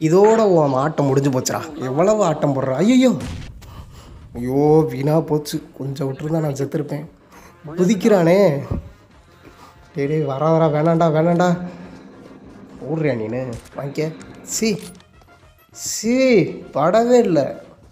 இதோட உன் ஆட்டம் முடிஞ்சு போச்சுடா எவ்வளவு ஆட்டம் போடுற ஐயோ ஐயோ வீணா போச்சு கொஞ்சம் விட்டுருந்தா நான் செத்துருப்பேன் குதிக்கிறானே டேய் டேய் வரா வரா வேணாண்டா வேணாண்டா ஓடுறியா நீனு வாங்கிக்க சி சி படவே இல்லை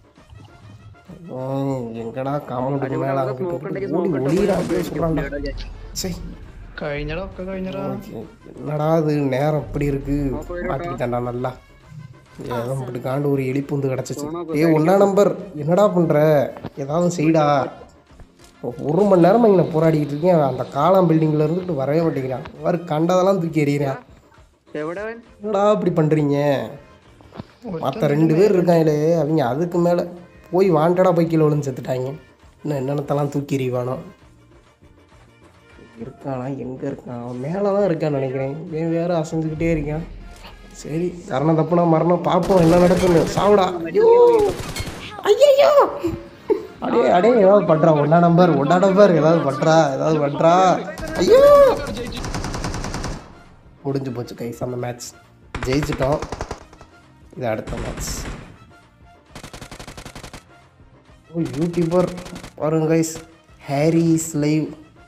எங்கடா காமௌண்டுக்கு மேலே அங்கிட்டு ஓடி ஒளிடா அப்படியே சொல்கிறான்டா சரி കഴിഞ്ഞടാ ഒക്കെ കഴിഞ്ഞടാ என்னடா இது நேரம் இப்படி இருக்கு மாட்டிக்கிட்டேன்டா நல்லா ஏதோ இப்படி காண்டு ஒரு எலி பூந்து கிடச்சிச்சு ஏ ஒன்றா நம்பர் என்னடா பண்ணுற ஏதாவது செய்டா ஒரு மணி நேரமா இங்கே போராடிக்கிட்டு இருக்கேன் அந்த காளாம் பில்டிங்கில் இருந்துட்டு வரவே மாட்டேங்கிறான் வேறு கண்டதெல்லாம் தூக்கி எறிகிறான் என்னடா இப்படி பண்ணுறீங்க மற்ற ரெண்டு பேர் இருக்காங்களே அவங்க அதுக்கு மேலே போய் வாண்டடாக போய் கீழே விழுந்து செத்துட்டாங்க இன்னும் என்னென்னத்தெல்லாம் தூக்கி எறிவானோ இருக்கானா எங்கே இருக்கான் அவன் மேலே தான் இருக்கான்னு நினைக்கிறேன் இவன் வேற அசைஞ்சுக்கிட்டே இருக்கான் சரி கரணம் தப்புனா மரணம் பார்ப்போம் என்ன நடக்குன்னு சாவுடா ஐயோ ஐயோ அடே அடே ஏதாவது பண்றா ஒன்றா நம்பர் ஒன்றா நம்பர் ஏதாவது பண்றா ஏதாவது பண்றா ஐயோ முடிஞ்சு போச்சு கைஸ் அந்த மேட்ச் ஜெயிச்சிட்டோம் இது அடுத்த மேட்ச் ஓ யூடியூபர் பாருங்க கைஸ் ஹேரிஸ் லைவ்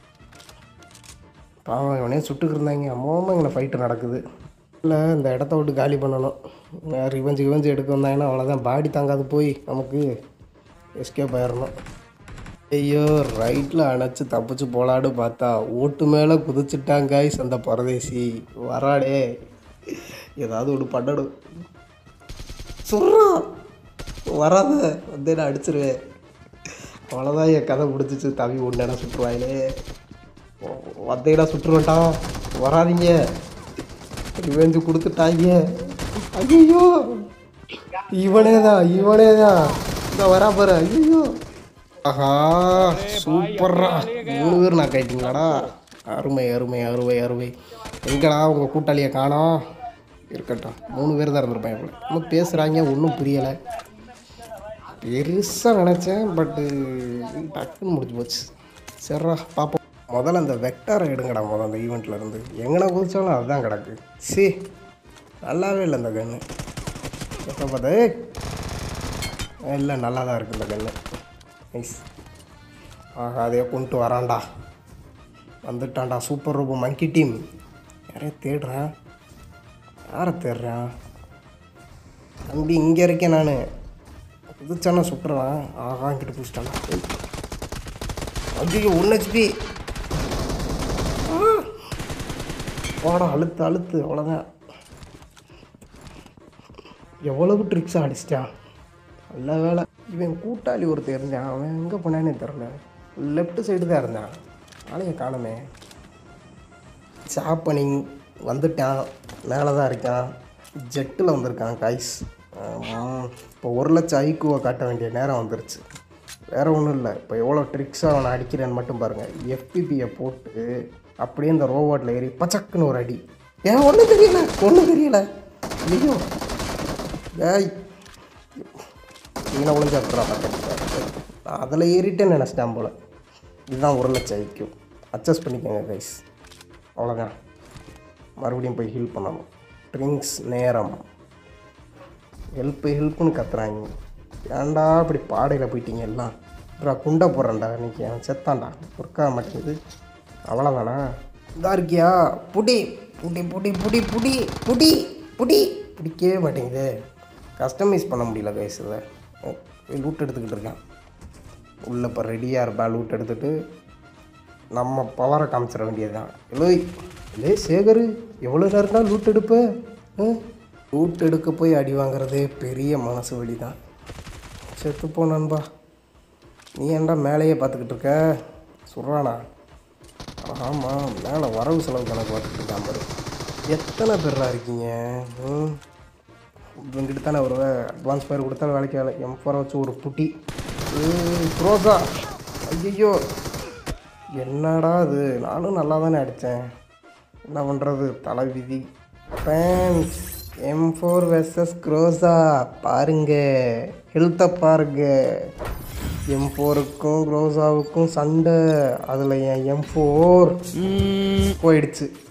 பாவம் இவனே சுட்டுக்கு இருந்தாங்க அம்மாவும் இங்கே ஃபைட்டு நடக்குது இல்லை இந்த இடத்த விட்டு காலி பண்ணணும் ரிவஞ்சு ரிவஞ்சு எடுக்க வந்தாங்கன்னா அவ்வளோதான் பாடி தாங்காது போய் நமக்கு எஸ்கேப் ஆயிடணும் ஐயோ ரைட்டில் அணைச்சி தப்பிச்சு போலாடு பார்த்தா ஓட்டு மேலே குதிச்சுட்டான் காய்ஸ் அந்த பரதேசி வராடே ஏதாவது ஒன்று பண்ணணும் சொல்றா வராத வந்து நான் அடிச்சிருவேன் அவ்வளோதான் என் கதை முடிஞ்சிச்சு தவி ஒன்று இடம் சுற்றுவாயிலே வந்தீங்கன்னா சுற்றுவேன்டா வராதீங்க ரிவெஞ்சு கொடுத்துட்டாங்க ஐயோ இவனே தான் இவனே தான் இந்த வரா பாரு ஐயோ ஆஹா சூப்பர்ரா மூணு பேர் நான் கேட்டிங்களாடா அருமை அருமை அருமை அருமை எங்கடா உங்கள் கூட்டாளியை காணோம் இருக்கட்டும் மூணு பேர் தான் இருந்திருப்பேன் இவ்வளோ இன்னும் பேசுகிறாங்க ஒன்றும் புரியலை பெருசாக நினச்சேன் பட்டு டக்குன்னு முடிஞ்சு போச்சு சரிடா பார்ப்போம் முதல்ல அந்த வெக்டாரை எடுங்கடா முதல்ல அந்த ஈவெண்ட்டில் இருந்து எங்கன குதிச்சாலும் அதுதான் கிடக்கு சி நல்லாவே இல்லை இந்த கன்று எப்போ பார்த்தா இல்லை நல்லா தான் இருக்குது இந்த கன்று நைஸ் ஆஹா அதையே கொண்டு வரான்டா வந்துட்டான்டா சூப்பர் ரூபு மங்கி டீம் யாரையும் தேடுறேன் யாரை தேடுறேன் தம்பி இங்கே இருக்கேன் நான் குதிச்சானா சுட்டுறான் ஆஹா கிட்ட பிடிச்சிட்டானா ஐயோ ஒன் ஹெச்பி வாடா அழுத்து அழுத்து அவ்வளோதான் எவ்வளவு ட்ரிக்ஸாக அடிச்சிட்டான் நல்ல வேலை இவன் கூட்டாளி ஒருத்தர் இருந்தான் அவன் எங்கே போனானே தெரில லெஃப்ட் சைடு தான் இருந்தான் ஆளையை காணமே சாப்பனிங் வந்துட்டான் மேலே தான் இருக்கான் ஜெட்டில் வந்திருக்கான் காய்ஸ் இப்போ ஒரு லட்சம் ஐக்குவை காட்ட வேண்டிய நேரம் வந்துருச்சு வேறு ஒன்றும் இல்லை இப்போ எவ்வளோ ட்ரிக்ஸாக அவனை அடிக்கிறேன்னு மட்டும் பாருங்கள் எஃபிபியை போட்டு அப்படியே இந்த ரோபோட்டில் ஏறி பச்சக்குன்னு ஒரு அடி ஏன் ஒன்றும் தெரியல ஒன்றும் தெரியல ஐயோ ஏய் நீங்களா ஒளிஞ்சா இருக்கிறா பார்த்தேன் நான் அதில் ஏறிட்டேன்னு நினச்சிட்டேன் போல் இதுதான் ஒரு லட்சம் ஐக்கியம் அட்ஜஸ்ட் பண்ணிக்கோங்க கைஸ் அவ்வளோதான் மறுபடியும் போய் ஹீல் பண்ணணும் ட்ரிங்க்ஸ் நேரம் ஹெல்ப்பு ஹெல்ப்புன்னு கத்துறாங்க ஏன்டா இப்படி பாடையில் போயிட்டீங்க எல்லாம் அப்புறம் குண்டை போடுறேன்டா இன்னைக்கு அவன் செத்தான்டா பொறுக்க மாட்டேங்குது அவ்வளோதானா இதா இருக்கியா புடி புடி புடி புடி புடி புடி புடி பிடிக்கவே மாட்டேங்குது கஸ்டமைஸ் பண்ண முடியல கைஸ் இதை லூட் எடுத்துக்கிட்டு இருக்கேன் உள்ளே இப்போ ரெடியாக இருப்பா லூட் எடுத்துகிட்டு நம்ம பவரை காமிச்சிட வேண்டியது தான் எலோய் இல்லை சேகர் எவ்வளோ நேரம் தான் லூட் எடுப்ப லூட் எடுக்க போய் அடி வாங்குறதே பெரிய மனசு வலி தான் செத்துப்போ நண்பா நீ ஏன்டா மேலேயே பார்த்துக்கிட்டு இருக்க சொல்கிறானா ஆமாம் மேலே வரவு செலவு கணக்கு பார்த்துக்கிட்டு இருக்கான் பாரு எத்தனை பேர்ரா இருக்கீங்க ம் இவங்கிட்ட தானே ஒரு அட்வான்ஸ் ஃபயர் கொடுத்தாலும் வேலைக்கு வேலை எம் ஃபோரை வச்சு ஒரு புட்டி க்ரோஸா ஐயோ என்னடா இது நானும் நல்லா தானே அடித்தேன் என்ன பண்ணுறது தலை விதி ஃபேன்ஸ் எம் ஃபோர் வெர்சஸ் க்ரோஸா பாருங்க ஹெல்த்தை பாருங்க எம் ஃபோருக்கும் க்ரோஸாவுக்கும் சண்டை அதில் என் எம் ஃபோர் போயிடுச்சு